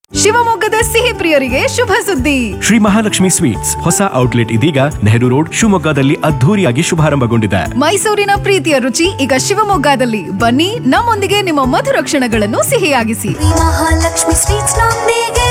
ಶಿವಮೊಗ್ಗದ ಸಿಹಿ ಪ್ರಿಯರಿಗೆ ಶುಭ ಸುದ್ದಿ ಶ್ರೀ ಮಹಾಲಕ್ಷ್ಮಿ ಸ್ವೀಟ್ಸ್ ಹೊಸ ಔಟ್ಲೆಟ್ ಇದೀಗ ನೆಹರು ರೋಡ್ ಶಿವಮೊಗ್ಗದಲ್ಲಿ ಅದ್ಧೂರಿಯಾಗಿ ಶುಭಾರಂಭಗೊಂಡಿದೆ ಮೈಸೂರಿನ ಪ್ರೀತಿಯ ರುಚಿ ಈಗ ಶಿವಮೊಗ್ಗದಲ್ಲಿ ಬನ್ನಿ ನಮ್ಮೊಂದಿಗೆ ನಿಮ್ಮ ಮಧುರ ಕ್ಷಣಗಳನ್ನು ಸಿಹಿಯಾಗಿಸಿ ಮಹಾಲಕ್ಷ್ಮಿ ಸ್ವೀಟ್ಸ್ ನೊಂದಿಗೆ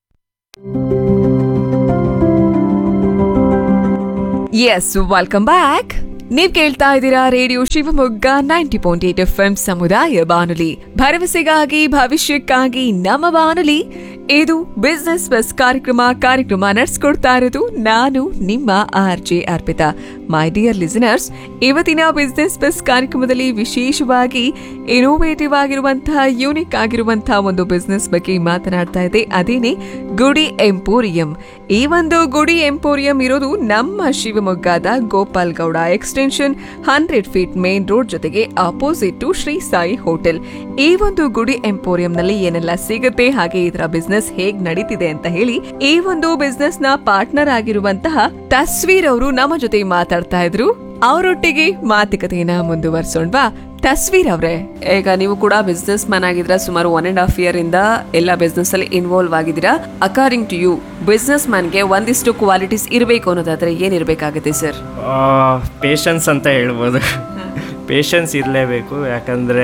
ಎಸ್ ವೆಲ್ಕಮ್ ಬ್ಯಾಕ್ ನೀವ್ ಕೇಳ್ತಾ ಇದ್ದೀರಾ radio Shivamogga ninety point eight F M ಸಮುದಾಯ ಬಾನುಲಿ ಭರವಸೆಗಾಗಿ ಭವಿಷ್ಯಕ್ಕಾಗಿ ನಮ್ಮ ಬಾನುಲಿ ಇದು ಬಿಸ್ನೆಸ್ ಬಸ್ ಕಾರ್ಯಕ್ರಮ ಕಾರ್ಯಕ್ರಮ ನಡೆಸ್ಕೊಡ್ತಾ ಇರೋದು ನಾನು ನಿಮ್ಮ R J Arpita my dear listeners ಇವತ್ತಿನ ಬಿಸ್ನೆಸ್ ಬಸ್ ಕಾರ್ಯಕ್ರಮದಲ್ಲಿ ವಿಶೇಷವಾಗಿ ಇನೋವೇಟಿವ್ ಆಗಿರುವಂತಹ ಯೂನಿಕ್ ಆಗಿರುವಂತಹ ಒಂದು ಬಿಸ್ನೆಸ್ ಬಗ್ಗೆ ಮಾತನಾಡ್ತಾ ಇದೆ ಅದೇನೆ ಗುಡಿ ಎಂಪೋರಿಯಂ ಈ ಒಂದು ಗುಡಿ ಎಂಪೋರಿಯಂ ಇರೋದು ನಮ್ಮ ಶಿವಮೊಗ್ಗದ Gopal Gowda extension hundred feet main road ಜೊತೆಗೆ opposite to Shri Sai hotel ಈ ಒಂದು ಗುಡಿ ಎಂಪೋರಿಯಂನಲ್ಲಿ ಏನೆಲ್ಲ ಸಿಗುತ್ತೆ ಹಾಗೆ ಇದರ ಬಿಸ್ನೆಸ್ ಹೇಗ್ ನಡೀತಿದೆ ಅಂತ ಹೇಳಿ ಈ ಒಂದು ಬಿಸ್ನೆಸ್ ನ ಪಾರ್ಟ್ನರ್ ಆಗಿರುವಂತಹ ತಸ್ವೀರ್ ಅವರು ನಮ್ಮ ಜೊತೆ ಮಾತಾಡ್ತಾ ಇದ್ರು ಅವರೊಟ್ಟಿಗೆ ಮಾತುಕತೆಯನ್ನ ಮುಂದುವರ್ಸೋಣ್ವಾ ತಸ್ವೀರ್ ಅವ್ರೆ ಈಗ ನೀವು ಕೂಡ ಬಿಸ್ನೆಸ್ ಮ್ಯಾನ್ ಆಗಿದ್ರ ಸುಮಾರು ಒನ್ ಅಂಡ್ ಹಾಫ್ ಇಯರ್ ಇಂದ ಎಲ್ಲ ಬಿಸ್ನೆಸ್ ಅಲ್ಲಿ ಇನ್ವಾಲ್ವ್ ಆಗಿದ್ದೀರಾ ಅಕಾರ್ಡಿಂಗ್ ಟು ಯು ಬಿಸ್ನೆಸ್ ಮ್ಯಾನ್ಗೆ ಒಂದಿಷ್ಟು ಕ್ವಾಲಿಟೀಸ್ ಇರಬೇಕು ಅನ್ನೋದಾದ್ರೆ ಏನಿರ್ಬೇಕಾಗುತ್ತೆ ಸರ್ ಪೇಷನ್ಸ್ ಅಂತ ಹೇಳ್ಬೋದು ಪೇಷನ್ಸ್ ಇರಲೇಬೇಕು ಯಾಕಂದರೆ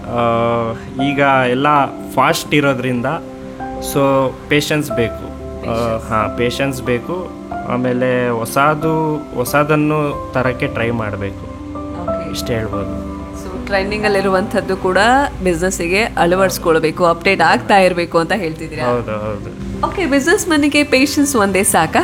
ಈಗ ಎಲ್ಲ ಫಾಸ್ಟ್ ಇರೋದ್ರಿಂದ ಸೊ ಪೇಷನ್ಸ್ ಬೇಕು ಹಾಂ ಪೇಷನ್ಸ್ ಬೇಕು ಆಮೇಲೆ ಹೊಸದು ಹೊಸದನ್ನು ತರೋಕ್ಕೆ ಟ್ರೈ ಮಾಡಬೇಕು ಇಷ್ಟು ಹೇಳ್ಬೋದು ಸೊ ಟ್ರೆಂಡಿಂಗ್ ಅಲ್ಲಿರುವಂತದ್ದು ಕೂಡ ಬಿಸ್ನೆಸ್ಸಿಗೆ ಅಳವಡಿಸ್ಕೊಳ್ಬೇಕು ಅಪ್ಡೇಟ್ ಆಗ್ತಾ ಇರಬೇಕು ಅಂತ ಹೇಳ್ತಿದ್ದೀರಾ ಹೌದು ಹೌದು ಓಕೆ ಬಿಸ್ನೆಸ್ ಮನಿಗೆ ಪೇಷನ್ಸ್ ಒಂದೇ ಸಾಕಾ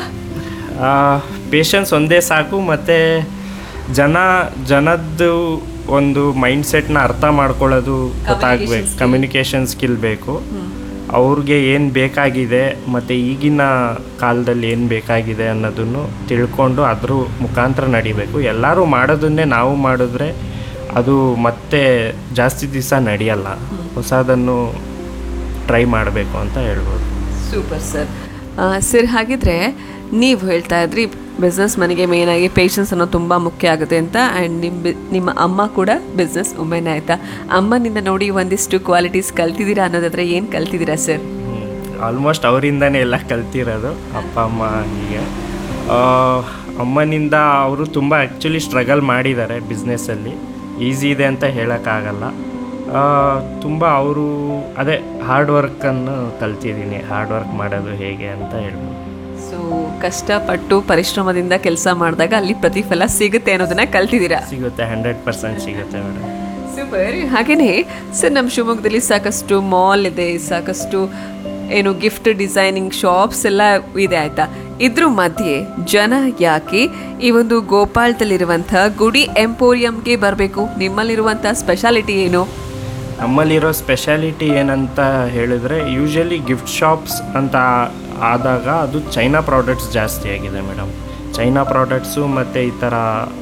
ಪೇಷನ್ಸ್ ಒಂದೇ ಸಾಕು ಮತ್ತು ಜನ ಜನದ್ದು ಒಂದು ಮೈಂಡ್ಸೆಟ್ನ ಅರ್ಥ ಮಾಡ್ಕೊಳ್ಳೋದು ಗೊತ್ತಾಗಬೇಕು ಕಮ್ಯುನಿಕೇಷನ್ ಸ್ಕಿಲ್ ಬೇಕು ಅವ್ರಿಗೆ ಏನು ಬೇಕಾಗಿದೆ ಮತ್ತು ಈಗಿನ ಕಾಲದಲ್ಲಿ ಏನು ಬೇಕಾಗಿದೆ ಅನ್ನೋದನ್ನು ತಿಳ್ಕೊಂಡು ಅದ್ರ ಮುಖಾಂತರ ನಡಿಬೇಕು ಎಲ್ಲರೂ ಮಾಡೋದನ್ನೇ ನಾವು ಮಾಡಿದ್ರೆ ಅದು ಮತ್ತೆ ಜಾಸ್ತಿ ದಿವಸ ನಡೆಯಲ್ಲ ಹೊಸದನ್ನು ಟ್ರೈ ಮಾಡಬೇಕು ಅಂತ ಹೇಳ್ಬೋದು ಸೂಪರ್ ಸರ್ ಸರ್ ಹಾಗಿದ್ರೆ ನೀವು ಹೇಳ್ತಾ ಇದ್ರಿ ಬಿಸ್ನೆಸ್ ಮನೆಗೆ ಮೇನ್ ಆಗಿ ಪೇಷನ್ಸ್ ಅನ್ನೋದು ತುಂಬ ಮುಖ್ಯ ಆಗುತ್ತೆ ಅಂತ ಆ್ಯಂಡ್ ನಿಮ್ಮ ಬಿ- ನಿಮ್ಮ ಅಮ್ಮ ಕೂಡ ಬಿಸ್ನೆಸ್ ವುಮೆನ್ ಆಯ್ತಾ ಅಮ್ಮನಿಂದ ನೋಡಿ ಒಂದಿಷ್ಟು ಕ್ವಾಲಿಟೀಸ್ ಕಲ್ತಿದ್ದೀರಾ ಅನ್ನೋದಾದ್ರೆ ಏನು ಕಲ್ತಿದ್ದೀರಾ ಸರ್ ಆಲ್ಮೋಸ್ಟ್ ಅವರಿಂದನೇ ಎಲ್ಲ ಕಲ್ತಿರೋದು ಅಪ್ಪ ಅಮ್ಮ ಹೀಗೆ ಆ, ಅಮ್ಮನಿಂದ ಅವರು ತುಂಬ ಆ್ಯಕ್ಚುಲಿ ಸ್ಟ್ರಗಲ್ ಮಾಡಿದ್ದಾರೆ ಬಿಸ್ನೆಸ್ಸಲ್ಲಿ ಈಸಿ ಇದೆ ಅಂತ ಹೇಳೋಕ್ಕಾಗಲ್ಲ ತುಂಬ ಅವರು ಅದೇ ಹಾರ್ಡ್ ವರ್ಕನ್ನು ಕಲ್ತಿದ್ದೀನಿ ಹಾರ್ಡ್ ವರ್ಕ್ ಮಾಡೋದು ಹೇಗೆ ಅಂತ ಹೇಳ್ಬೋದು ಸೊ ಕಷ್ಟಪಟ್ಟು ಪರಿಶ್ರಮದಿಂದ ಕೆಲಸ ಮಾಡಿದಾಗ ಅಲ್ಲಿ ಪ್ರತಿಫಲ ಸಿಗುತ್ತೆ ಅನ್ನೋದನ್ನ ಕಲ್ತಿದ್ದೀರಾ ಸಿಗುತ್ತೆ ಹಂಡ್ರೆಡ್ ಪರ್ಸೆಂಟ್ ಸಿಗುತ್ತೆ ಮೇಡಮ್ ಸೂಪರ್ ಹಾಗೇನೆ ಸರ್ ನಮ್ಮ ಶಿವಮೊಗ್ಗದಲ್ಲಿ ಸಾಕಷ್ಟು ಮಾಲ್ ಇದೆ ಸಾಕಷ್ಟು ಏನು ಗಿಫ್ಟ್ ಡಿಸೈನಿಂಗ್ ಶಾಪ್ಸ್ ಎಲ್ಲ ಇದೆ ಆಯ್ತಾ ಇದ್ರ ಮಧ್ಯೆ ಜನ ಯಾಕೆ ಈ ಒಂದು ಗೋಪಾಳದಲ್ಲಿರುವಂಥ ಗುಡಿ ಎಂಪೋರಿಯಂಗೆ ಬರಬೇಕು ನಿಮ್ಮಲ್ಲಿರುವಂಥ ಸ್ಪೆಷಾಲಿಟಿ ಏನು ನಮ್ಮಲ್ಲಿರೋ ಸ್ಪೆಷಾಲಿಟಿ ಏನಂತ ಹೇಳಿದ್ರೆ ಯೂಶಲಿ ಗಿಫ್ಟ್ ಶಾಪ್ಸ್ ಅಂತ ಆದಾಗ ಅದು ಚೈನಾ ಪ್ರಾಡಕ್ಟ್ಸ್ ಜಾಸ್ತಿ ಆಗಿದೆ ಮೇಡಮ್ ಚೈನಾ ಪ್ರಾಡಕ್ಟ್ಸು ಮತ್ತು ಈ ಥರ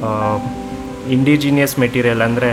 ಇಂಡಿಜಿನಿಯಸ್ ಮೆಟೀರಿಯಲ್ ಅಂದರೆ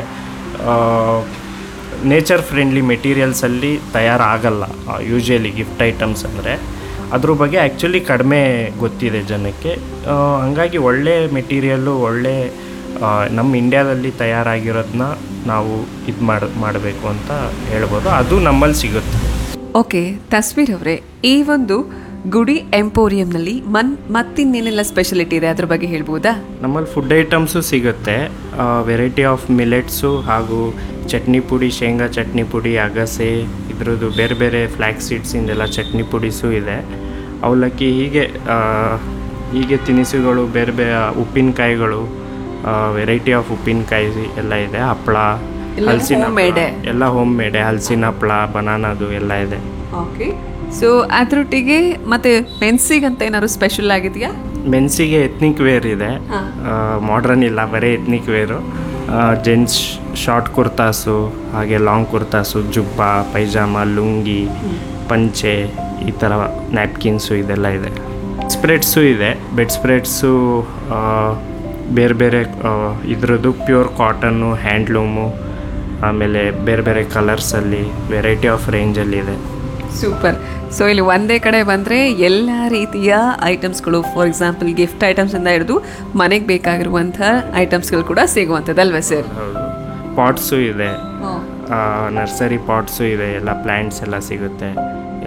ನೇಚರ್ ಫ್ರೆಂಡ್ಲಿ ಮೆಟೀರಿಯಲ್ಸಲ್ಲಿ ತಯಾರಾಗಲ್ಲ ಯೂಶಲಿ ಗಿಫ್ಟ್ ಐಟಮ್ಸ್ ಅಂದರೆ ಅದ್ರ ಬಗ್ಗೆ ಆ್ಯಕ್ಚುಲಿ ಕಡಿಮೆ ಗೊತ್ತಿದೆ ಜನಕ್ಕೆ ಆ, ಹಂಗಾಗಿ ಒಳ್ಳೆ ಮೆಟೀರಿಯಲ್ಲು ಒಳ್ಳೆ ಆ, ನಮ್ಮ ಇಂಡ್ಯಾದಲ್ಲಿ ತಯಾರಾಗಿರೋದನ್ನ ನಾವು ಇದು ಮಾಡ ಮಾಡಬೇಕು ಅಂತ ಹೇಳ್ಬೋದು ಅದು ನಮ್ಮಲ್ಲಿ ಸಿಗುತ್ತೆ ಓಕೆ ತಸ್ವೀರ್ ಅವರೇ ಈ ಒಂದು ಗುಡಿ ಎಂಪೋರಿಯಂನಲ್ಲಿ ಮನ್ ಮತ್ತಿನ್ನೇನೆಲ್ಲ ಸ್ಪೆಷಾಲಿಟಿ ಇದೆ ಅದ್ರ ಬಗ್ಗೆ ಹೇಳ್ಬೋದಾ ನಮ್ಮಲ್ಲಿ ಫುಡ್ ಐಟಮ್ಸು ಸಿಗುತ್ತೆ ವೆರೈಟಿ ಆಫ್ ಮಿಲೆಟ್ಸು ಹಾಗೂ ಚಟ್ನಿ ಪುಡಿ ಶೇಂಗಾ ಚಟ್ನಿ ಪುಡಿ ಅಗಸೆ ಇದ್ರದ್ದು ಬೇರೆ ಬೇರೆ ಫ್ಲ್ಯಾಕ್ ಸೀಡ್ಸಿಂದೆಲ್ಲ ಚಟ್ನಿ ಪುಡಿಸು ಇದೆ ಅವಲಕ್ಕಿ ಹೀಗೆ ಆ, ಹೀಗೆ ತಿನಿಸುಗಳು ಬೇರೆ ಬೇರೆ ಉಪ್ಪಿನಕಾಯಿಗಳು ವೆರೈಟಿ ಆಫ್ ಉಪ್ಪಿನಕಾಯಿ ಎಲ್ಲ ಇದೆ ಹಪ್ಪಳ ಎಲ್ಲ ಹಲಸಿನ homemade. ಹಪ್ಪಳ ಎಲ್ಲ ಹೋಮ್ ಮೇಡೆ ಹಲಸಿನ ಹಪ್ಪಳ ಬನಾನದು ಎಲ್ಲ ಇದೆ ಓಕೆ ಸೊ ಅದರೊಟ್ಟಿಗೆ ಮತ್ತೆ ಮೆನ್ಸಿಗಂತ ಏನಾದ್ರು ಸ್ಪೆಷಲ್ ಆಗಿದೆಯಾ ಮೆನ್ಸಿಗೆ ಎತ್ನಿಕ್ ವೇರ್ ಇದೆ ಮಾಡ್ರನ್ ಇಲ್ಲ ಬರೀ ethnic wear gents short kurtas ಹಾಗೆ ಲಾಂಗ್ ಕುರ್ತಾಸು ಜುಬ್ಬ ಪೈಜಾಮ ಲುಂಗಿ ಪಂಚೆ ಈ ಥರ ನ್ಯಾಪ್ಕಿನ್ಸು ಇದೆಲ್ಲ ಇದೆ ಸ್ಪ್ರೆಡ್ಸು ಇದೆ ಬೆಡ್ ಸ್ಪ್ರೆಡ್ಸು ಬೇರೆ ಬೇರೆ ಆ, ಇದ್ರದ್ದು ಪ್ಯೂರ್ ಕಾಟನ್ನು ಹ್ಯಾಂಡ್ಲೂಮು ಆಮೇಲೆ ಬೇರೆ ಬೇರೆ ಕಲರ್ಸಲ್ಲಿ ವೆರೈಟಿ ಆಫ್ ರೇಂಜಲ್ಲಿ ಇದೆ ಸೂಪರ್ ಸೊ ಇಲ್ಲಿ ಒಂದೇ ಕಡೆ ಬಂದರೆ ಎಲ್ಲ ರೀತಿಯ ಐಟಮ್ಸ್ಗಳು ಫಾರ್ ಎಕ್ಸಾಂಪಲ್ ಗಿಫ್ಟ್ ಐಟಮ್ಸಿಂದ ಹಿಡಿದು ಮನೆಗೆ ಬೇಕಾಗಿರುವಂಥ ಐಟಮ್ಸ್ಗಳು ಕೂಡ ಸಿಗುವಂಥದ್ದಲ್ವಾ ಸರ್ ಹೌದು ಪಾಟ್ಸು ಇದೆ ನರ್ಸರಿ ಪಾಟ್ಸು ಇದೆ ಎಲ್ಲ ಪ್ಲ್ಯಾಂಟ್ಸ್ ಎಲ್ಲ ಸಿಗುತ್ತೆ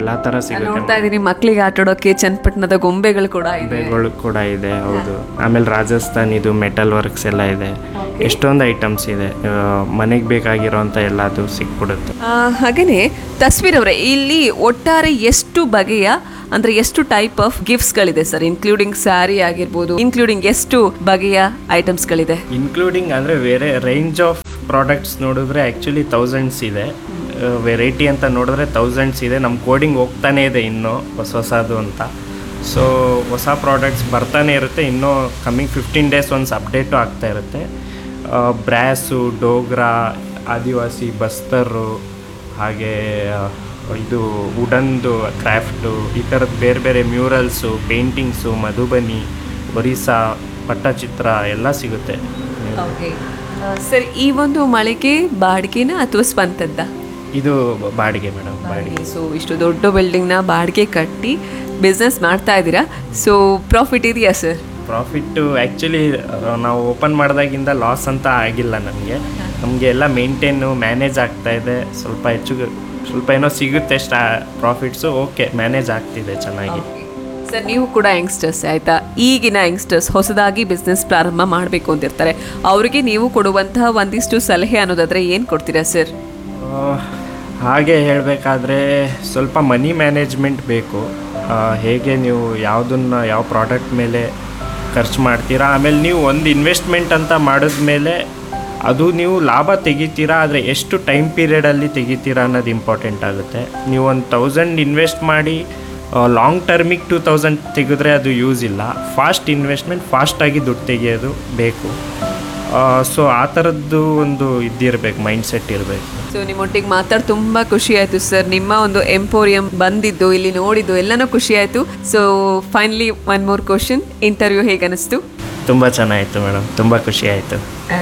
ಎಲ್ಲ ಥರ ಅಲ್ಲಿ ಸಿಗುತ್ತೆ ನೋಡ್ತಾ ಇದೀನಿ ಮಕ್ಕಳಿಗೆ ಆಟಾಡೋಕೆ ಚನ್ನಪಟ್ಟಣದ ಗೊಂಬೆಗಳು ಕೂಡ ಇದೆ ಗೊಂಬೆಗಳು ಕೂಡ ಇದೆ ಹೌದು ಆಮೇಲೆ ರಾಜಸ್ಥಾನ್ ಇದು ಮೆಟಲ್ ವರ್ಕ್ಸ್ ಎಲ್ಲ ಇದೆ ಎಷ್ಟೊಂದು ಐಟಮ್ಸ್ ಇದೆ ಮನೆಗೆ ಬೇಕಾಗಿರೋಂಥ ಎಲ್ಲದು ಸಿಕ್ಬಿಡುತ್ತೆ ಆ, ಹಾಗೇನೆ ತಸ್ವೀರ್ ಅವರೇ ಇಲ್ಲಿ ಒಟ್ಟಾರೆ ಎಷ್ಟು ಬಗೆಯ ಅಂದ್ರೆ ಎಷ್ಟು ಟೈಪ್ ಆಫ್ ಗಿಫ್ಟ್ಸ್ಗಳಿದೆ ಸರ್ ಇನ್ಕ್ಲೂಡಿಂಗ್ ಸ್ಯಾರಿ ಆಗಿರ್ಬೋದು ಇನ್ಕ್ಲೂಡಿಂಗ್ ಎಷ್ಟು ಬಗೆಯ ಐಟಮ್ಸ್ಗಳಿದೆ ಇನ್ಕ್ಲೂಡಿಂಗ್ ಅಂದರೆ ಬೇರೆ ರೇಂಜ್ ಆಫ್ ಪ್ರಾಡಕ್ಟ್ಸ್ ನೋಡಿದ್ರೆ ಆ್ಯಕ್ಚುಲಿ ತೌಸಂಡ್ಸ್ ಇದೆ ವೆರೈಟಿ ಅಂತ ನೋಡಿದ್ರೆ ತೌಸಂಡ್ಸ್ ಇದೆ ನಮ್ಮ ಕೋಡಿಂಗ್ ಹೋಗ್ತಾನೇ ಇದೆ ಇನ್ನೂ ಹೊಸ ಹೊಸದು ಅಂತ ಸೊ ಹೊಸ ಪ್ರಾಡಕ್ಟ್ಸ್ ಬರ್ತಾನೆ ಇರುತ್ತೆ ಇನ್ನೂ coming fifteen days once update ಆಗ್ತಾ ಇರುತ್ತೆ ಬ್ರ್ಯಾಸು ಡೋಗ್ರಾ ಆದಿವಾಸಿ ಬಸ್ತರು ಹಾಗೆ ಆ, ಇದು ವುಡನ್ದು ಕ್ರಾಫ್ಟು ಈ ಥರದ್ದು ಬೇರೆ ಬೇರೆ ಮ್ಯೂರಲ್ಸು ಪೇಂಟಿಂಗ್ಸು ಮಧುಬನಿ ಒರಿಸ್ಸಾ ಪಟ್ಟಚಿತ್ರ ಎಲ್ಲ ಸಿಗುತ್ತೆ ಸರ್ ಈ ಒಂದು ಮಳಿಗೆ ಬಾಡಿಗೆನ ಅಥವಾ ಸ್ವಂತದ್ದ ಇದು ಬಾಡಿಗೆ ಮೇಡಮ್ ಬಾಡಿಗೆ ಸೊ ಇಷ್ಟು ದೊಡ್ಡ ಬಿಲ್ಡಿಂಗ್ನ ಬಾಡಿಗೆ ಕಟ್ಟಿ ಬಿಸ್ನೆಸ್ ಮಾಡ್ತಾ ಇದ್ದೀರಾ ಸೊ ಪ್ರಾಫಿಟ್ ಇದೆಯಾ ಸರ್ ಪ್ರಾಫಿಟ್ಟು ಆ್ಯಕ್ಚುಲಿ ನಾವು ಓಪನ್ ಮಾಡಿದಾಗಿಂದ ಲಾಸ್ ಅಂತ ಆಗಿಲ್ಲ ನಮಗೆ ನಮಗೆ ಎಲ್ಲ ಮೇಂಟೈನು ಮ್ಯಾನೇಜ್ ಆಗ್ತಾ ಇದೆ ಸ್ವಲ್ಪ ಹೆಚ್ಚು ಸ್ವಲ್ಪ ಏನೋ ಸಿಗುತ್ತೆ ಸ್ಟಾ ಪ್ರಾಫಿಟ್ಸು ಓಕೆ ಮ್ಯಾನೇಜ್ ಆಗ್ತಿದೆ ಚೆನ್ನಾಗಿ ಸರ್ ನೀವು ಕೂಡ ಯಂಗ್ಸ್ಟರ್ಸ್ ಆಯ್ತಾ ಈಗಿನ ಯಂಗ್ಸ್ಟರ್ಸ್ ಹೊಸದಾಗಿ ಬಿಸ್ನೆಸ್ ಪ್ರಾರಂಭ ಮಾಡಬೇಕು ಅಂತಿರ್ತಾರೆ ಅವರಿಗೆ ನೀವು ಕೊಡುವಂತಹ ಒಂದಿಷ್ಟು ಸಲಹೆ ಅನ್ನೋದಾದ್ರೆ ಏನು ಕೊಡ್ತೀರಾ ಸರ್ ಆ, ಹಾಗೆ ಹೇಳಬೇಕಾದ್ರೆ ಸ್ವಲ್ಪ ಮನಿ ಮ್ಯಾನೇಜ್ಮೆಂಟ್ ಬೇಕು ಆ, ಹೇಗೆ ನೀವು ಯಾವುದನ್ನ ಯಾವ ಪ್ರಾಡಕ್ಟ್ ಮೇಲೆ ಖರ್ಚು ಮಾಡ್ತೀರಾ ಆಮೇಲೆ ನೀವು ಒಂದು ಇನ್ವೆಸ್ಟ್ಮೆಂಟ್ ಅಂತ ಮಾಡಿದ್ಮೇಲೆ ಅದು ನೀವು ಲಾಭ ತೆಗಿತೀರಾ ಆದರೆ ಎಷ್ಟು ಟೈಮ್ ಪೀರಿಯಡಲ್ಲಿ ತೆಗಿತೀರಾ ಅನ್ನೋದು ಇಂಪಾರ್ಟೆಂಟ್ ಆಗುತ್ತೆ ನೀವು ಒಂದು ತೌಸಂಡ್ ಇನ್ವೆಸ್ಟ್ ಮಾಡಿ ಲಾಂಗ್ ಟರ್ಮಿಗೆ ಟೂ ತೌಸಂಡ್ ತೆಗೆದ್ರೆ ಅದು ಯೂಸ್ ಇಲ್ಲ ಫಾಸ್ಟ್ ಇನ್ವೆಸ್ಟ್ಮೆಂಟ್ ಫಾಸ್ಟಾಗಿ ದುಡ್ಡು ತೆಗೆಯೋದು ಬೇಕು ಸೊ ಆ ಥರದ್ದು ಒಂದು ಇದಿರಬೇಕು ಮೈಂಡ್ ಸೆಟ್ ಇರಬೇಕು ಸೊ ನಿಮ್ಮೊಟ್ಟಿಗೆ ಮಾತಾಡಿ ತುಂಬಾ ಖುಷಿ ಆಯ್ತು ಸರ್ ನಿಮ್ಮ ಒಂದು ಎಂಪೋರಿಯಂ ಬಂದಿದ್ದು ಇಲ್ಲಿ ನೋಡಿದ್ದು ಎಲ್ಲನೂ ಖುಷಿ ಆಯ್ತು so finally one more question interview ಹೇಗೆ ಅನಿಸ್ತು ತುಂಬ ಚೆನ್ನಾಗಿತ್ತು ಮೇಡಮ್ ತುಂಬ ಖುಷಿ ಆಯಿತು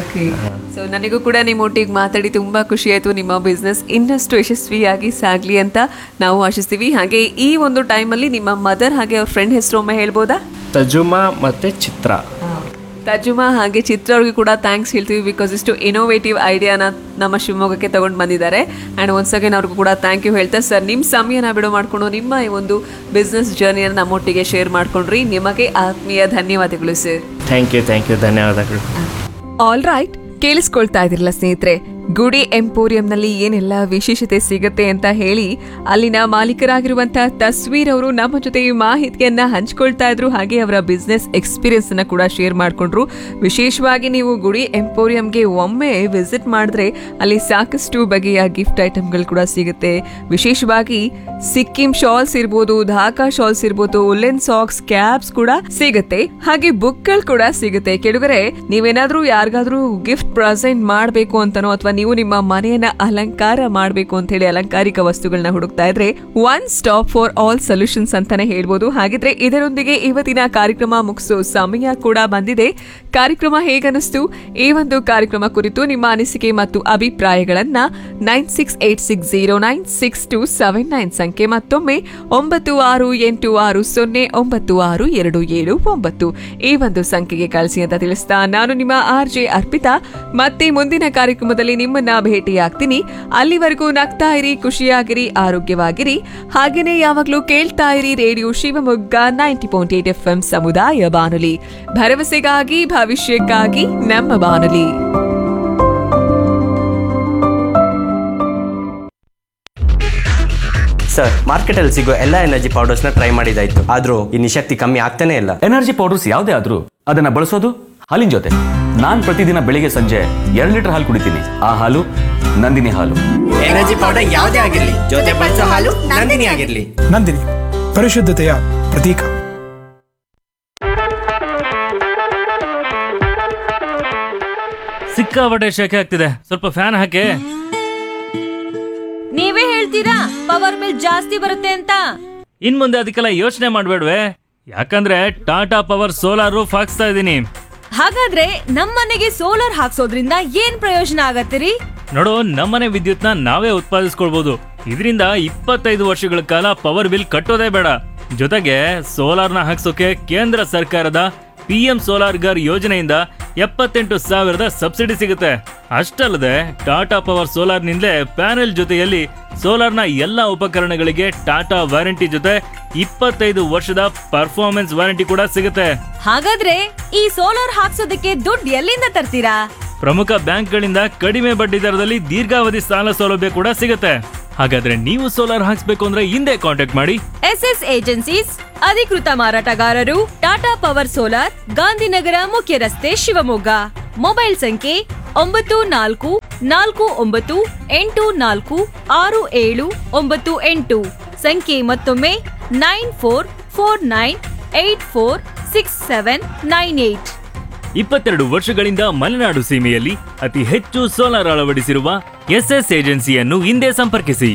ಸೊ ನನಗೂ ಕೂಡ ನಿಮ್ಮೊಟ್ಟಿಗೆ ಮಾತಾಡಿ ತುಂಬಾ ಖುಷಿ ಆಯ್ತು ನಿಮ್ಮ ಬಿಸ್ನೆಸ್ ಇನ್ನಷ್ಟು ಯಶಸ್ವಿಯಾಗಿ ಸಾಗ್ಲಿ ಅಂತ ನಾವು ಆಶಿಸ್ತೀವಿ ಹಾಗೆ ಈ ಒಂದು ಟೈಮಲ್ಲಿ ನಿಮ್ಮ ಮದರ್ ಹಾಗೆ ಅವ್ರ ಫ್ರೆಂಡ್ ಹೆಸರು ಒಮ್ಮೆ ಹೇಳ್ಬೋದಾ ತಜುಮಾ ಮತ್ತು ಚಿತ್ರ ತಜುಮಾ ಹಾಗೆ ಚಿತ್ರ ಅವ್ರಿಗೆ ಕೂಡ ಥ್ಯಾಂಕ್ಸ್ ಹೇಳ್ತೀವಿ ಬಿಕಾಸ್ ಇಷ್ಟು ಇನೋವೇಟಿವ್ ಐಡಿಯಾನ ನಮ್ಮ ಶಿವಮೊಗ್ಗಕ್ಕೆ ತಗೊಂಡು ಬಂದಿದ್ದಾರೆ ಆ್ಯಂಡ್ ಒನ್ಸ್ ಅಗೇನ್ ಅವ್ರಿಗೂ ಕೂಡ ಥ್ಯಾಂಕ್ ಯು ಹೇಳ್ತಾ ಸರ್ ನಿಮ್ಮ ಸಮಯನ ಬಿಡು ಮಾಡಿಕೊಂಡು ನಿಮ್ಮ ಈ ಒಂದು ಬಿಸ್ನೆಸ್ ಜರ್ನಿಯನ್ನು ನಮ್ಮೊಟ್ಟಿಗೆ ಶೇರ್ ಮಾಡ್ಕೊಂಡ್ರಿ ನಿಮಗೆ ಆತ್ಮೀಯ ಧನ್ಯವಾದಗಳು sir thank you thank you ಧನ್ಯವಾದಗಳು ಆಲ್ ರೈಟ್ ಕೇಳಿಸ್ಕೊಳ್ತಾ ಇದಿರಲ್ಲ ಸ್ನೇಹಿತರೆ ಗುಡಿ ಎಂಪೋರಿಯಂನಲ್ಲಿ ಏನೆಲ್ಲ ವಿಶೇಷತೆ ಸಿಗುತ್ತೆ ಅಂತ ಹೇಳಿ ಅಲ್ಲಿನ ಮಾಲೀಕರಾಗಿರುವಂತಹ ತಸ್ವೀರ್ ಅವರು ನಮ್ಮ ಜೊತೆ ಈ ಮಾಹಿತಿಯನ್ನ ಹಂಚ್ಕೊಳ್ತಾ ಇದ್ರು ಹಾಗೆ ಅವರ ಬಿಸ್ನೆಸ್ ಎಕ್ಸ್ಪೀರಿಯನ್ಸ್ ಅನ್ನ ಕೂಡ ಶೇರ್ ಮಾಡ್ಕೊಂಡ್ರು ವಿಶೇಷವಾಗಿ ನೀವು ಗುಡಿ ಎಂಪೋರಿಯಂಗೆ ಒಮ್ಮೆ ವಿಸಿಟ್ ಮಾಡಿದ್ರೆ ಅಲ್ಲಿ ಸಾಕಷ್ಟು ಬಗೆಯ ಗಿಫ್ಟ್ ಐಟಮ್ಗಳು ಕೂಡ ಸಿಗುತ್ತೆ ವಿಶೇಷವಾಗಿ ಸಿಕ್ಕಿಂ ಶಾಲ್ಸ್ ಇರ್ಬೋದು ಢಾಕಾ ಶಾಲ್ಸ್ ಇರ್ಬೋದು ಉಲ್ಲೆನ್ ಸಾಕ್ಸ್ ಕ್ಯಾಬ್ಸ್ ಕೂಡ ಸಿಗುತ್ತೆ ಹಾಗೆ ಬುಕ್ಗಳು ಕೂಡ ಸಿಗುತ್ತೆ ಕೆಳಗರೆ ನೀವೇನಾದ್ರೂ ಯಾರಿಗಾದ್ರೂ ಗಿಫ್ಟ್ ಪ್ರೆಸೆಂಟ್ ಮಾಡಬೇಕು ಅಂತನೋ ಅಥವಾ ನೀವು ನಿಮ್ಮ ಮನೆಯನ್ನ ಅಲಂಕಾರ ಮಾಡಬೇಕು ಅಂತ ಹೇಳಿ ಅಲಂಕಾರಿಕ ವಸ್ತುಗಳನ್ನ ಹುಡುಕ್ತಾ ಇದ್ರೆ one stop for all solutions ಅಂತಾನೆ ಹೇಳ್ಬೋದು ಹಾಗಿದ್ರೆ ಇದರೊಂದಿಗೆ ಇವತ್ತಿನ ಕಾರ್ಯಕ್ರಮ ಮುಗಿಸೋ ಸಮಯ ಕೂಡ ಬಂದಿದೆ ಕಾರ್ಯಕ್ರಮ ಹೇಗನಿಸ್ತು ಈ ಒಂದು ಕಾರ್ಯಕ್ರಮ ಕುರಿತು ನಿಮ್ಮ ಅನಿಸಿಕೆ ಮತ್ತು ಅಭಿಪ್ರಾಯಗಳನ್ನ nine six eight six zero nine six two seven nine ಸಂಖ್ಯೆ ಮತ್ತೊಮ್ಮೆ ಒಂಬತ್ತು ಆರು ಎಂಟು ಆರು ಸೊನ್ನೆ ಒಂಬತ್ತು ಆರು ಎರಡು ಏಳು ಒಂಬತ್ತು ಈ ಒಂದು ಸಂಖ್ಯೆಗೆ ಕಳಿಸಿ ಅಂತ ತಿಳಿಸ್ತಾ ನಾನು ನಿಮ್ಮ ಆರ್ ಜೆ ಅರ್ಪಿತಾ ಮತ್ತೆ ಮುಂದಿನ ಕಾರ್ಯಕ್ರಮದಲ್ಲಿ ನಿಮ್ಮನ್ನ ಭೇಟಿಯಾಗ್ತೀನಿ ಅಲ್ಲಿವರೆಗೂ ನಗ್ತಾ ಇರಿ ಖುಷಿಯಾಗಿರಿ ಆರೋಗ್ಯವಾಗಿರಿ ಹಾಗೇನೆ ಯಾವಾಗ್ಲೂ ಕೇಳ್ತಾ ಇರಿ radio Shivamogga ninety point eight F M ಸಮುದಾಯ ಬಾನುಲಿ ಭರವಸೆಗಾಗಿ ಭವಿಷ್ಯಕ್ಕಾಗಿ ನಮ್ಮ ಬಾನುಲಿ ಸರ್ ಮಾರ್ಕೆಟಲ್ಲಿ ಸಿಗೋ ಎಲ್ಲ ಎನರ್ಜಿ ಪೌಡರ್ಸ್ನ ಟ್ರೈ ಮಾಡಿದಾಯ್ತು ಆದ್ರೂ ಈ ನಿಶಕ್ತಿ ಕಮ್ಮಿ ಆಗ್ತಾನೆ ಇಲ್ಲ ಎನರ್ಜಿ ಪೌಡರ್ಸ್ ಯಾವುದೇ ಆದ್ರೂ ಅದನ್ನ ಬಳಸೋದು ಹಾಲಿನ ಜೊತೆ ನಾನ್ ಪ್ರತಿದಿನ ಬೆಳಿಗ್ಗೆ ಸಂಜೆ ಎರಡು ಲೀಟರ್ ಹಾಲು ಕುಡಿತೀನಿ ಆ ಹಾಲು ನಂದಿನಿ ಹಾಲು ಎನರ್ಜಿ ಪೌಡರ್ ಯಾವುದೇ ಆಗಿರ್ಲಿ ಜೊತೆ ಬಳಸೋ ಹಾಲು ನಂದಿನಿ ಆಗಿರ್ಲಿ ನಂದಿನಿ ಪರಿಶುದ್ಧತೆಯ ಪ್ರತೀಕ ಸಿಕ್ಕಾಪಟ್ಟೆ ಶೆಕೆ ಆಗ್ತಿದೆ ಸ್ವಲ್ಪ ಫ್ಯಾನ್ ಹಾಕಿ ನೀವೇ ಹೇಳ್ತೀರಾ ಪವರ್ ಬಿಲ್ ಜಾಸ್ತಿ ಬರುತ್ತೆ ಅಂತ ಇನ್ ಮುಂದೆ ಅದಕ್ಕೆಲ್ಲ ಯೋಚನೆ ಮಾಡ್ಬೇಡ್ವೆ ಯಾಕಂದ್ರೆ ಟಾಟಾ ಪವರ್ ಸೋಲಾರ್ ರೂಫ್ ಹಾಕ್ಸ್ತಾ ಇದ್ದೀನಿ ಹಾಗಾದ್ರೆ ನಮ್ಮನೆಗೆ ಸೋಲಾರ್ ಹಾಕ್ಸೋದ್ರಿಂದ ಏನ್ ಪ್ರಯೋಜನ ಆಗತ್ತಿರಿ ನೋಡು ನಮ್ಮನೆ ವಿದ್ಯುತ್ನ ನಾವೇ ಉತ್ಪಾದಿಸ್ಕೊಳ್ಬಹುದು ಇದರಿಂದ ಇಪ್ಪತ್ತೈದು ವರ್ಷಗಳ ಕಾಲ ಪವರ್ ಬಿಲ್ ಕಟ್ಟೋದೇ ಬೇಡ ಜೊತೆಗೆ ಸೋಲಾರ್ನ ಹಾಕ್ಸೋಕೆ ಕೇಂದ್ರ ಸರ್ಕಾರದ ಪಿ ಎಂ ಸೋಲಾರ್ ಗರ್ ಯೋಜನೆಯಿಂದ ಎಪ್ಪತ್ತೆಂಟು ಸಾವಿರದ ಸಬ್ಸಿಡಿ ಸಿಗುತ್ತೆ ಅಷ್ಟಲ್ಲದೆ ಟಾಟಾ ಪವರ್ ಸೋಲಾರ್ನಿಂದಲೇ ಪ್ಯಾನೆಲ್ ಜೊತೆಯಲ್ಲಿ ಸೋಲಾರ್ನ ಎಲ್ಲ ಉಪಕರಣಗಳಿಗೆ ಟಾಟಾ ವಾರಂಟಿ ಜೊತೆ ಇಪ್ಪತ್ತೈದು ವರ್ಷದ ಪರ್ಫಾರ್ಮೆನ್ಸ್ ವಾರಂಟಿ ಕೂಡ ಸಿಗುತ್ತೆ ಹಾಗಾದ್ರೆ ಈ ಸೋಲಾರ್ ಹಾಕ್ಸೋದಕ್ಕೆ ದುಡ್ಡು ಎಲ್ಲಿಂದ ತರ್ತೀರಾ ಪ್ರಮುಖ ಬ್ಯಾಂಕ್ಗಳಿಂದ ಕಡಿಮೆ ಬಡ್ಡಿ ದರದಲ್ಲಿ ದೀರ್ಘಾವಧಿ ಸಾಲ ಸೌಲಭ್ಯ ಕೂಡ ಸಿಗುತ್ತೆ ಹಾಗಾದ್ರೆ ನೀವು ಸೋಲಾರ್ ಹಾಕ್ಸ್ಬೇಕು ಅಂದ್ರೆ ಹಿಂದೆ ಕಾಂಟ್ಯಾಕ್ಟ್ ಮಾಡಿ ಎಸ್ ಎಸ್ ಏಜೆನ್ಸೀಸ್ ಅಧಿಕೃತ ಮಾರಾಟಗಾರರು ಟಾಟಾ ಪವರ್ ಸೋಲಾರ್ ಗಾಂಧಿನಗರ ಮುಖ್ಯ ರಸ್ತೆ ಶಿವಮೊಗ್ಗ ಮೊಬೈಲ್ ಸಂಖ್ಯೆ ಒಂಬತ್ತು ನಾಲ್ಕು ನಾಲ್ಕು ಒಂಬತ್ತು ಎಂಟು ನಾಲ್ಕು ಆರು ಏಳು ಒಂಬತ್ತು ಎಂಟು ಸಂಖ್ಯೆ ಮತ್ತೊಮ್ಮೆ nine four four nine eight four six seven nine eight ಇಪ್ಪತ್ತೆರಡು ವರ್ಷಗಳಿಂದ ಮಲೆನಾಡು ಸೀಮೆಯಲ್ಲಿ ಅತಿ ಹೆಚ್ಚು ಸೋಲಾರ್ ಅಳವಡಿಸಿರುವ ಎಸ್ಎಸ್ ಏಜೆನ್ಸಿಯನ್ನು ಹಿಂದೆ ಸಂಪರ್ಕಿಸಿ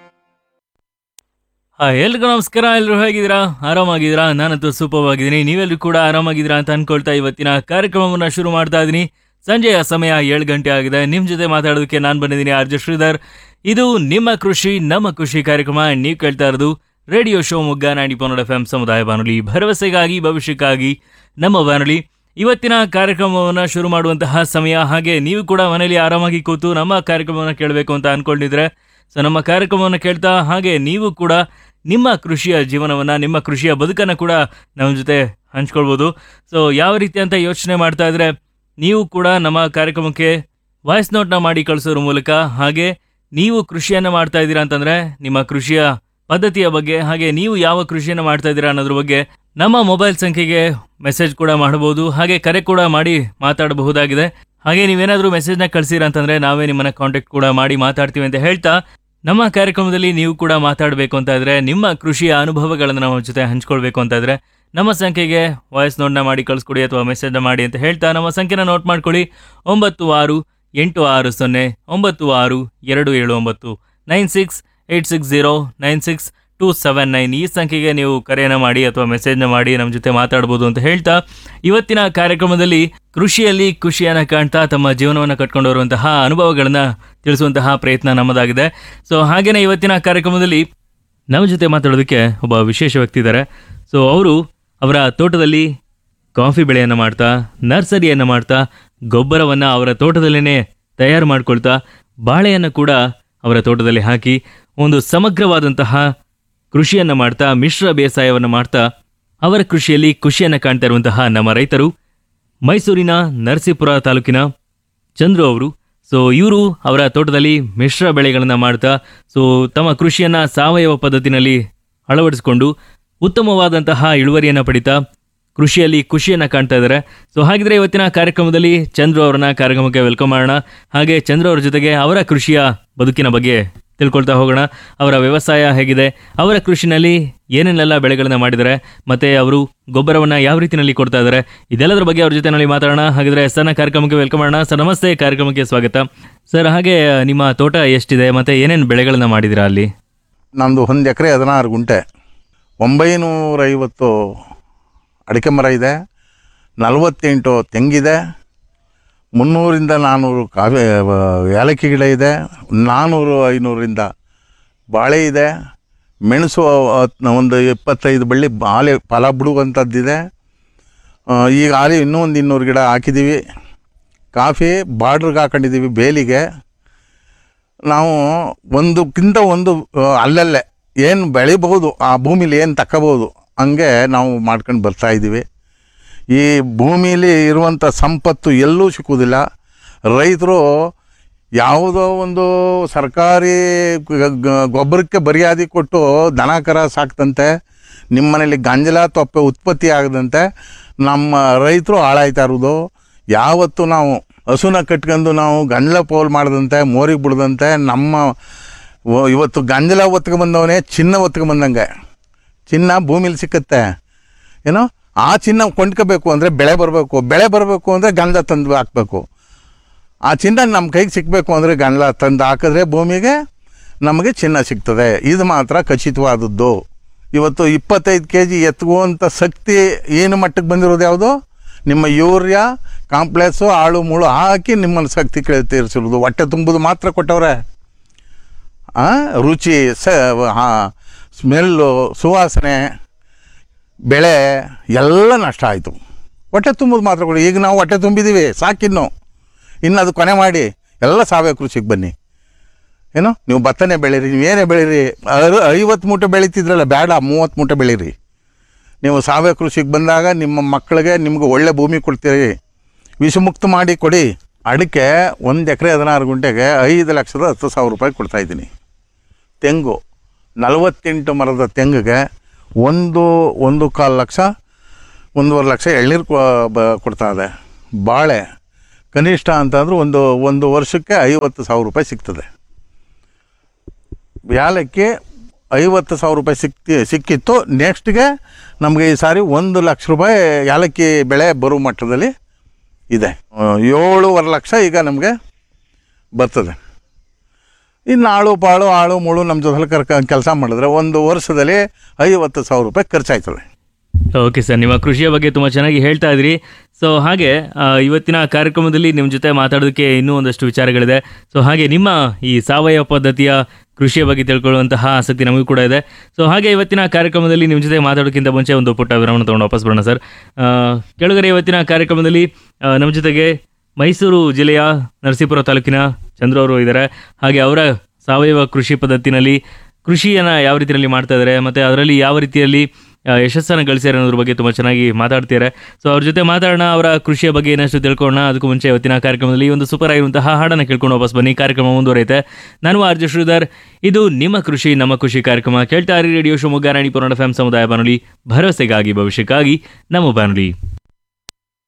ಹಾಯ್ ಎಲ್ರಿಗೂ ನಮಸ್ಕಾರ ಎಲ್ಲರೂ ಹೇಗಿದ್ದೀರಾ ಆರಾಮಾಗಿದ್ದೀರಾ ನಾನಂತೂ ಸೂಪರ್ ಆಗಿದ್ದೀನಿ ನೀವೆಲ್ಲರೂ ಕೂಡ ಆರಾಮಾಗಿದ್ದೀರಾ ಅಂತ ಅನ್ಕೊಳ್ತಾ ಇವತ್ತಿನ ಕಾರ್ಯಕ್ರಮವನ್ನು ಶುರು ಮಾಡ್ತಾ ಇದ್ದೀನಿ ಸಂಜೆಯ ಸಮಯ ಏಳು ಗಂಟೆ ಆಗಿದೆ ನಿಮ್ಮ ಜೊತೆ ಮಾತಾಡೋದಕ್ಕೆ ನಾನು ಬಂದಿದ್ದೀನಿ ಆರ್ಜೆ ಶ್ರೀಧರ್ ಇದು ನಿಮ್ಮ ಕೃಷಿ ನಮ್ಮ ಕೃಷಿ ಕಾರ್ಯಕ್ರಮ ನೀವು ಕೇಳ್ತಾ ಇರೋದು ರೇಡಿಯೋ ಶೋ ಮುಗ್ಗ ನಾಡಿ ಪನ್ನಡ ಎಫ್ ಎಂ ಸಮುದಾಯ ಬಾನುಲಿ ಭರವಸೆಗಾಗಿ ಭವಿಷ್ಯಕ್ಕಾಗಿ ನಮ್ಮ ಬಾನುಲಿ ಇವತ್ತಿನ ಕಾರ್ಯಕ್ರಮವನ್ನು ಶುರು ಮಾಡುವಂತಹ ಸಮಯ ಹಾಗೆ ನೀವು ಕೂಡ ಮನೆಯಲ್ಲಿ ಆರಾಮಾಗಿ ಕೂತು ನಮ್ಮ ಕಾರ್ಯಕ್ರಮವನ್ನು ಕೇಳಬೇಕು ಅಂತ ಅನ್ಕೊಂಡಿದ್ರೆ ಸೊ ನಮ್ಮ ಕಾರ್ಯಕ್ರಮವನ್ನು ಕೇಳ್ತಾ ಹಾಗೆ ನೀವು ಕೂಡ ನಿಮ್ಮ ಕೃಷಿಯ ಜೀವನವನ್ನು ನಿಮ್ಮ ಕೃಷಿಯ ಬದುಕನ್ನು ಕೂಡ ನಮ್ಮ ಜೊತೆ ಹಂಚ್ಕೊಳ್ಬೋದು ಸೊ ಯಾವ ರೀತಿ ಅಂತ ಯೋಚನೆ ಮಾಡ್ತಾ ಇದ್ರೆ ನೀವು ಕೂಡ ನಮ್ಮ ಕಾರ್ಯಕ್ರಮಕ್ಕೆ ವಾಯ್ಸ್ ನೋಟ್ನ ಮಾಡಿ ಕಳಿಸೋದ್ರ ಮೂಲಕ ಹಾಗೆ ನೀವು ಕೃಷಿಯನ್ನು ಮಾಡ್ತಾ ಇದ್ದೀರಾ ಅಂತಂದ್ರೆ ನಿಮ್ಮ ಕೃಷಿಯ ಪದ್ಧತಿಯ ಬಗ್ಗೆ ಹಾಗೆ ನೀವು ಯಾವ ಕೃಷಿಯನ್ನು ಮಾಡ್ತಾ ಇದ್ದೀರಾ ಅನ್ನೋದ್ರ ಬಗ್ಗೆ ನಮ್ಮ ಮೊಬೈಲ್ ಸಂಖ್ಯೆಗೆ ಮೆಸೇಜ್ ಕೂಡ ಮಾಡಬಹುದು ಹಾಗೆ ಕರೆ ಕೂಡ ಮಾಡಿ ಮಾತಾಡಬಹುದಾಗಿದೆ ಹಾಗೆ ನೀವೇನಾದರೂ ಮೆಸೇಜ್ನ ಕಳಿಸಿರ ಅಂತಂದ್ರೆ ನಾವೇ ನಿಮ್ಮನ್ನ ಕಾಂಟ್ಯಾಕ್ಟ್ ಕೂಡ ಮಾಡಿ ಮಾತಾಡ್ತೀವಿ ಅಂತ ಹೇಳ್ತಾ ನಮ್ಮ ಕಾರ್ಯಕ್ರಮದಲ್ಲಿ ನೀವು ಕೂಡ ಮಾತಾಡಬೇಕು ಅಂತ ಇದ್ರೆ ನಿಮ್ಮ ಕೃಷಿಯ ಅನುಭವಗಳನ್ನು ನಮ್ಮ ಜೊತೆ ಹಂಚ್ಕೊಳ್ಬೇಕು ಅಂತ ಇದ್ರೆ ನಮ್ಮ ಸಂಖ್ಯೆಗೆ ವಾಯ್ಸ್ ನೋಟ್ನ ಮಾಡಿ ಕಳಿಸ್ಕೊಡಿ ಅಥವಾ ಮೆಸೇಜ್ನ ಮಾಡಿ ಅಂತ ಹೇಳ್ತಾ ನಮ್ಮ ಸಂಖ್ಯೆನ ನೋಟ್ ಮಾಡ್ಕೊಳ್ಳಿ ಒಂಬತ್ತು ಆರು ಎಂಟು ಆರು ಸೊನ್ನೆ ಒಂಬತ್ತು ಆರು ಎರಡು ಏಳು ಒಂಬತ್ತು nine six eight six zero nine six two seven nine ಈ ಸಂಖ್ಯೆಗೆ ನೀವು ಕರೆಯನ್ನು ಮಾಡಿ ಅಥವಾ ಮೆಸೇಜ್ನ ಮಾಡಿ ನಮ್ಮ ಜೊತೆ ಮಾತಾಡ್ಬೋದು ಅಂತ ಹೇಳ್ತಾ ಇವತ್ತಿನ ಕಾರ್ಯಕ್ರಮದಲ್ಲಿ ಕೃಷಿಯಲ್ಲಿ ಖುಷಿಯನ್ನು ಕಾಣ್ತಾ ತಮ್ಮ ಜೀವನವನ್ನು ಕಟ್ಕೊಂಡು ಬರುವಂತಹ ಅನುಭವಗಳನ್ನು ತಿಳಿಸುವಂತಹ ಪ್ರಯತ್ನ ನಮ್ಮದಾಗಿದೆ ಸೊ ಹಾಗೇನೆ ಇವತ್ತಿನ ಕಾರ್ಯಕ್ರಮದಲ್ಲಿ ನಮ್ಮ ಜೊತೆ ಮಾತಾಡೋದಕ್ಕೆ ಒಬ್ಬ ವಿಶೇಷ ವ್ಯಕ್ತಿ ಇದ್ದಾರೆ ಸೊ ಅವರು ಅವರ ತೋಟದಲ್ಲಿ ಕಾಫಿ ಬೆಳೆಯನ್ನು ಮಾಡ್ತಾ ನರ್ಸರಿಯನ್ನು ಮಾಡ್ತಾ ಗೊಬ್ಬರವನ್ನು ಅವರ ತೋಟದಲ್ಲೇ ತಯಾರು ಮಾಡ್ಕೊಳ್ತಾ ಬಾಳೆಯನ್ನು ಕೂಡ ಅವರ ತೋಟದಲ್ಲಿ ಹಾಕಿ ಒಂದು ಸಮಗ್ರವಾದಂತಹ ಕೃಷಿಯನ್ನು ಮಾಡ್ತಾ ಮಿಶ್ರ ಬೇಸಾಯವನ್ನು ಮಾಡ್ತಾ ಅವರ ಕೃಷಿಯಲ್ಲಿ ಖುಷಿಯನ್ನು ಕಾಣ್ತಾ ಇರುವಂತಹ ನಮ್ಮ ರೈತರು ಮೈಸೂರಿನ ನರಸೀಪುರ ತಾಲೂಕಿನ ಚಂದ್ರು ಅವರು ಸೊ ಇವರು ಅವರ ತೋಟದಲ್ಲಿ ಮಿಶ್ರ ಬೆಳೆಗಳನ್ನು ಮಾಡ್ತಾ ಸೊ ತಮ್ಮ ಕೃಷಿಯನ್ನು ಸಾವಯವ ಪದ್ಧತಿನಲ್ಲಿ ಅಳವಡಿಸಿಕೊಂಡು ಉತ್ತಮವಾದಂತಹ ಇಳುವರಿಯನ್ನು ಪಡಿತಾ ಕೃಷಿಯಲ್ಲಿ ಖುಷಿಯನ್ನು ಕಾಣ್ತಾ ಇದ್ದಾರೆ ಸೊ ಹಾಗಿದ್ರೆ ಇವತ್ತಿನ ಕಾರ್ಯಕ್ರಮದಲ್ಲಿ ಚಂದ್ರು ಅವರನ್ನ ಕಾರ್ಯಕ್ರಮಕ್ಕೆ ವೆಲ್ಕಮ್ ಮಾಡೋಣ ಹಾಗೆ ಚಂದ್ರು ಅವ್ರ ಜೊತೆಗೆ ಅವರ ಕೃಷಿಯ ಬದುಕಿನ ಬಗ್ಗೆ ತಿಳ್ಕೊಳ್ತಾ ಹೋಗೋಣ ಅವರ ವ್ಯವಸಾಯ ಹೇಗಿದೆ ಅವರ ಕೃಷಿನಲ್ಲಿ ಏನೇನೆಲ್ಲ ಬೆಳೆಗಳನ್ನ ಮಾಡಿದ್ದಾರೆ ಮತ್ತೆ ಅವರು ಗೊಬ್ಬರವನ್ನ ಯಾವ ರೀತಿಯಲ್ಲಿ ಕೊಡ್ತಾ ಇದ್ದಾರೆ ಇದೆಲ್ಲದರ ಬಗ್ಗೆ ಅವ್ರ ಜೊತೆನಲ್ಲಿ ಮಾತಾಡೋಣ ಹಾಗಿದ್ರೆ ಸರ್ನ ಕಾರ್ಯಕ್ರಮಕ್ಕೆ ವೆಲ್ಕಮ್ ಮಾಡೋಣ ಸರ್ ನಮಸ್ತೆ ಕಾರ್ಯಕ್ರಮಕ್ಕೆ ಸ್ವಾಗತ ಸರ್ ಹಾಗೆ ನಿಮ್ಮ ತೋಟ ಎಷ್ಟಿದೆ ಮತ್ತೆ ಏನೇನು ಬೆಳೆಗಳನ್ನ ಮಾಡಿದಿರಾ ಅಲ್ಲಿ ನಮ್ಮದು ಒಂದು ಎಕರೆ ಹದಿನಾರು ಗುಂಟೆ ಒಂಬೈನೂರೈವತ್ತು ಅಡಿಕೆ ಮರ ಇದೆ ನಲವತ್ತೆಂಟು ತೆಂಗಿದೆ ಮುನ್ನೂರಿಂದ ನಾನ್ನೂರು ಕಾಫಿ ಏಲಕ್ಕಿ ಗಿಡ ಇದೆ ನಾನ್ನೂರು ಐನೂರಿಂದ ಬಾಳೆ ಇದೆ ಮೆಣಸು ಹತ್- ಒಂದು ಇಪ್ಪತ್ತೈದು ಬಳ್ಳಿ ಆಲೆ ಫಲ ಬಿಡುವಂಥದ್ದಿದೆ ಆ, ಈಗ ಆಲೆ ಇನ್ನೂ ಒಂದು ಇನ್ನೂರು ಗಿಡ ಹಾಕಿದ್ದೀವಿ ಕಾಫಿ ಬಾರ್ಡ್ರಿಗೆ ಹಾಕೊಂಡಿದ್ದೀವಿ ಬೇಲಿಗೆ ನಾವು ಒಂದಕ್ಕಿಂತ ಒಂದು ಆ, ಅಲ್ಲಲ್ಲೇ ಏನು ಬೆಳಿಬಹುದು ಆ ಭೂಮಿಲಿ ಏನು ತಕ್ಕಬಹುದು ಹಂಗೆ ನಾವು ಮಾಡ್ಕೊಂಡು ಬರ್ತಾ ಇದ್ದೀವಿ ಈ ಭೂಮಿಲಿ ಇರುವಂಥ ಸಂಪತ್ತು ಎಲ್ಲೂ ಸಿಕ್ಕುವುದಿಲ್ಲ ರೈತರು ಯಾವುದೋ ಒಂದು ಸರ್ಕಾರಿ ಗ- ಗ- ಗೊಬ್ಬರಕ್ಕೆ ಬರಿಯಾದಿ ಕೊಟ್ಟು ದನ ಕರ ಸಾಕ್ತಂತೆ ನಿಮ್ಮ ಮನೇಲಿ ಗಂಜಲ ತೊಪ್ಪೆ ಉತ್ಪತ್ತಿ ಆಗದಂತೆ ನಮ್ಮ ರೈತರು ಹಾಳಾಯ್ತಾ ಇರೋದು ಯಾವತ್ತು ನಾವು ಹಸುನ ಕಟ್ಕೊಂಡು ನಾವು ಗಂಜಲ ಪೋಲ್ ಮಾಡದಂತೆ ಮೋರಿಗೆ ಬಿಡದಂತೆ ನಮ್ಮ ಓ- ಇವತ್ತು ಗಂಜಲ ಒತ್ಕೊಂಬಂದವನೇ ಚಿನ್ನ ಒತ್ಕೊಂಬಂದಂಗೆ ಚಿನ್ನ ಭೂಮಿಲಿ ಸಿಕ್ಕತ್ತೆ ಏನೋ ಆ ಚಿನ್ನ ಕೊಂಡ್ಕೋಬೇಕು ಅಂದರೆ ಬೆಳೆ ಬರಬೇಕು ಬೆಳೆ ಬರಬೇಕು ಅಂದರೆ ಗಂಜಲ ತಂದು ಹಾಕಬೇಕು ಆ ಚಿನ್ನ ನಮ್ಮ ಕೈಗೆ ಸಿಕ್ಕಬೇಕು ಅಂದರೆ ಗಂಜಲ ತಂದು ಹಾಕಿದ್ರೆ ಭೂಮಿಗೆ ನಮಗೆ ಚಿನ್ನ ಸಿಗ್ತದೆ ಇದು ಮಾತ್ರ ಖಚಿತವಾದದ್ದು ಇವತ್ತು ಇಪ್ಪತ್ತೈದು ಕೆ ಜಿ ಎತ್ತುವಂಥ ಶಕ್ತಿ ಏನು ಮಟ್ಟಕ್ಕೆ ಬಂದಿರೋದು ಯಾವುದು ನಿಮ್ಮ ಯೂರಿಯಾ ಕಾಂಪ್ಲೆಕ್ಸು ಆಳು ಮುಳು ಹಾಕಿ ನಿಮ್ಮನ್ನು ಶಕ್ತಿ ಕೇಳಿ ತೀರಿಸಿರೋದು ಹೊಟ್ಟೆ ತುಂಬುದು ಮಾತ್ರ ಕೊಟ್ಟವ್ರೆ ಆ, ರುಚಿ ಸ ಸ್ಮೆಲ್ಲು ಸುವಾಸನೆ ಬೆಳೆ ಎಲ್ಲ ನಷ್ಟ ಆಯಿತು ಹೊಟ್ಟೆ ತುಂಬೋದು ಮಾತ್ರ ಕೊಡಿ ಈಗ ನಾವು ಹೊಟ್ಟೆ ತುಂಬಿದ್ದೀವಿ ಸಾಕಿನ್ನು ಇನ್ನು ಅದು ಕೊನೆ ಮಾಡಿ ಎಲ್ಲ ಸಾವಯವ ಕೃಷಿಗೆ ಬನ್ನಿ ಏನು ನೀವು ಭತ್ತನೇ ಬೆಳೀರಿ ನೀವೇನೇ ಬೆಳೀರಿ ಅರು- ಐವತ್ತು ಮೂಟೆ ಬೆಳೀತಿದ್ರಲ್ಲ ಬೇಡ ಮೂವತ್ತು ಮೂಟೆ ಬೆಳೀರಿ ನೀವು ಸಾವಯವ ಕೃಷಿಗೆ ಬಂದಾಗ ನಿಮ್ಮ ಮಕ್ಕಳಿಗೆ ನಿಮ್ಗೆ ಒಳ್ಳೆ ಭೂಮಿ ಕೊಡ್ತೀರಿ ವಿಷಮುಕ್ತ ಮಾಡಿ ಕೊಡಿ ಅಡಿಕೆ ಒಂದು ಎಕರೆ ಹದಿನಾರು ಗುಂಟೆಗೆ ಐದು ಲಕ್ಷದ ಹತ್ತು ಸಾವಿರ ರೂಪಾಯಿ ಕೊಡ್ತಾಯಿದ್ದೀನಿ ತೆಂಗು ನಲವತ್ತೆಂಟು ಮರದ ತೆಂಗಿಗೆ ಒಂದು ಒಂದು ಕಾಲು ಲಕ್ಷ ಒಂದೂವರೆ ಲಕ್ಷ ಎಳ್ನೀರು ಕೊ ಬ ಕೊಡ್ತಾ ಇದೆ ಬಾಳೆ ಕನಿಷ್ಠ ಅಂತಂದ್ರೆ ಒಂದು ಒಂದು ವರ್ಷಕ್ಕೆ ಐವತ್ತು ಸಾವಿರ ರೂಪಾಯಿ ಸಿಗ್ತದೆ ಏಲಕ್ಕಿ ಐವತ್ತು ಸಾವಿರ ರೂಪಾಯಿ ಸಿಕ್ತಿ ಸಿಕ್ಕಿತ್ತು ನೆಕ್ಸ್ಟ್ಗೆ ನಮಗೆ ಈ ಸಾರಿ ಒಂದು ಲಕ್ಷ ರೂಪಾಯಿ ಏಲಕ್ಕಿ ಬೆಳೆ ಬರೋ ಮಟ್ಟದಲ್ಲಿ ಇದೆ ಆ, ಏಳೂವರೆ ಲಕ್ಷ ಈಗ ನಮಗೆ ಬರ್ತದೆ ಇನ್ನು ಆಳು ಪಾಳು ಆಳು ಮುಳು ನಮ್ಮ ಜೊತೆ ಕರ್ಕ ಕೆಲಸ ಮಾಡಿದ್ರೆ ಒಂದು ವರ್ಷದಲ್ಲಿ ಐವತ್ತು ಸಾವಿರ ರೂಪಾಯಿ ಖರ್ಚಾಯ್ತದೆ ಓಕೆ ಸರ್ ನಿಮ್ಮ ಕೃಷಿಯ ಬಗ್ಗೆ ತುಂಬ ಚೆನ್ನಾಗಿ ಹೇಳ್ತಾ ಇದ್ರಿ ಸೊ ಹಾಗೆ ಆ, ಇವತ್ತಿನ ಕಾರ್ಯಕ್ರಮದಲ್ಲಿ ನಿಮ್ಮ ಜೊತೆ ಮಾತಾಡೋದಕ್ಕೆ ಇನ್ನೂ ಒಂದಷ್ಟು ವಿಚಾರಗಳಿದೆ ಸೊ ಹಾಗೆ ನಿಮ್ಮ ಈ ಸಾವಯವ ಪದ್ಧತಿಯ ಕೃಷಿಯ ಬಗ್ಗೆ ತಿಳ್ಕೊಳ್ಳುವಂತಹ ಆಸಕ್ತಿ ನಮಗೂ ಕೂಡ ಇದೆ ಸೊ ಹಾಗೆ ಇವತ್ತಿನ ಕಾರ್ಯಕ್ರಮದಲ್ಲಿ ನಿಮ್ಮ ಜೊತೆ ಮಾತಾಡೋಕ್ಕಿಂತ ಮುಂಚೆ ಒಂದು ಪುಟ್ಟ ವಿರಾಮ ತೊಗೊಂಡು ವಾಪಸ್ ಬರೋಣ ಸರ್ ಆ, ಕೆಳಗಡೆ ಇವತ್ತಿನ ಕಾರ್ಯಕ್ರಮದಲ್ಲಿ ಆ, ನಮ್ಮ ಜೊತೆಗೆ ಮೈಸೂರು ಜಿಲ್ಲೆಯ ನರಸೀಪುರ ತಾಲೂಕಿನ ಚಂದ್ರು ಅವರು ಇದ್ದಾರೆ ಹಾಗೆ ಅವರ ಸಾವಯವ ಕೃಷಿ ಪದ್ಧತಿನಲ್ಲಿ ಕೃಷಿಯನ್ನು ಯಾವ ರೀತಿಯಲ್ಲಿ ಮಾಡ್ತಾ ಇದ್ದಾರೆ ಮತ್ತು ಅದರಲ್ಲಿ ಯಾವ ರೀತಿಯಲ್ಲಿ ಆ, ಯಶಸ್ಸನ್ನು ಗಳಿಸ್ಯಾರ ಅನ್ನೋದ್ರ ಬಗ್ಗೆ ತುಂಬ ಚೆನ್ನಾಗಿ ಮಾತಾಡ್ತಿದ್ದಾರೆ ಸೊ ಅವ್ರ ಜೊತೆ ಮಾತಾಡೋಣ ಅವರ ಕೃಷಿಯ ಬಗ್ಗೆ ಏನಷ್ಟು ತಿಳ್ಕೊಳ್ಳೋಣ ಅದಕ್ಕೂ ಮುಂಚೆ ಇವತ್ತಿನ ಕಾರ್ಯಕ್ರಮದಲ್ಲಿ ಒಂದು ಸೂಪರ್ ಆಗಿರುವಂತಹ ಹಾಡನ್ನು ಕೇಳ್ಕೊಂಡು ವಾಪಸ್ ಬನ್ನಿ ಕಾರ್ಯಕ್ರಮ ಮುಂದುವರೈತೆ ನಾನು ಆರ್ಜ ಶ್ರೀಧರ್ ಇದು ನಿಮ್ಮ ಕೃಷಿ ನಮ್ಮ ಕೃಷಿ ಕಾರ್ಯಕ್ರಮ ಕೇಳ್ತಾ ಇರಿ radio Shivamogga Ranipura F M ಸಮುದಾಯ ಬಾನುಲಿ ಭರವಸೆಗಾಗಿ ಭವಿಷ್ಯಕ್ಕಾಗಿ ನಮ್ಮ ಬಾನುಲಿ